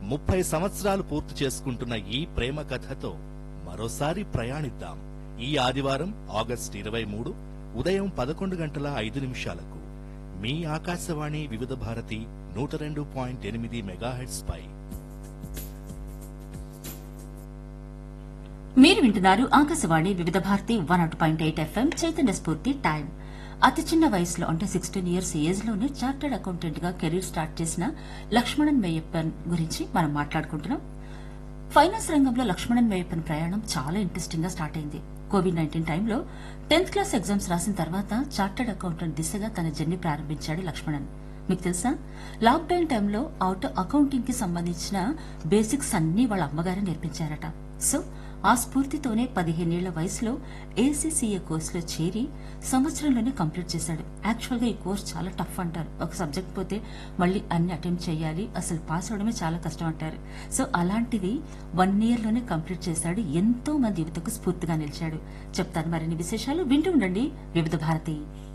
ముప్పై సంవత్సరాలు పూర్తి చేసుకుంటున్న ఈ ప్రేమ కథతో మరోసారి ప్రయాణిద్దాం ఈ ఆదివారం ఆగస్టు ఇరవై మూడు ఉదయం పదకొండు గంటల ఐదు నిమిషాలకు మీ ఆకాశవాణి వివిధ భారతి నూట రెండు పాయింట్ ఎనిమిది మెగాహెట్స్ పై మీరు వింటున్నారు Akashvani Vividh Bharati one naught point eight FM Chaitanya Spoorthi time అతి చిన్న వయసులో అంటే సిక్స్టీన్ ఇయర్స్ ఏజ్ లోనే చార్టెడ్ అకౌంటెంట్ గా కెరీర్ స్టార్ట్ చేసిన లక్ష్మణన్ మేయప్పన్ గురించి మనం మాట్లాడుకుంటున్నాం ఫైనాన్స్ రంగంలో లక్ష్మణన్ మేయప్పన్ ప్రయాణం చాలా ఇంట్రెస్టింగ్ గా స్టార్ట్ అయింది కోవిడ్ నైన్టీన్ టైంలో టెన్త్ క్లాస్ ఎగ్జామ్స్ రాసిన తర్వాత చార్టెడ్ అకౌంటెంట్ దిశగా తన జర్నీ ప్రారంభించాడు లక్ష్మణన్ మీకు తెలుసా లాక్డౌన్ టైంలో ఆటో అకౌంటింగ్ కి సంబంధించిన బేసిక్స్ అన్ని వాళ్ళ అమ్మగారే నేర్పించారట సో ఆ స్ఫూర్తితోనే పదిహేనేళ్ల వయసులో ఏసీసీఏ కోర్సులో చేరి సంవత్సరంలోనే కంప్లీట్ చేశాడు యాక్చువల్ గా ఈ కోర్స్ చాలా టఫ్ అంటారు ఒక సబ్జెక్ట్ పోతే మళ్ళీ అన్ని అటెంప్ట్ చేయాలి అసలు పాస్ అవడమే చాలా కష్టం అంటారు సో అలాంటిది వన్ ఇయర్ లోనే కంప్లీట్ చేశాడు ఎంతో మంది యువతకు స్ఫూర్తిగా నిలిచాడు చెప్తాను మరిన్ని విశేషాలు వింటూ ఉండండి వివిధ భారతి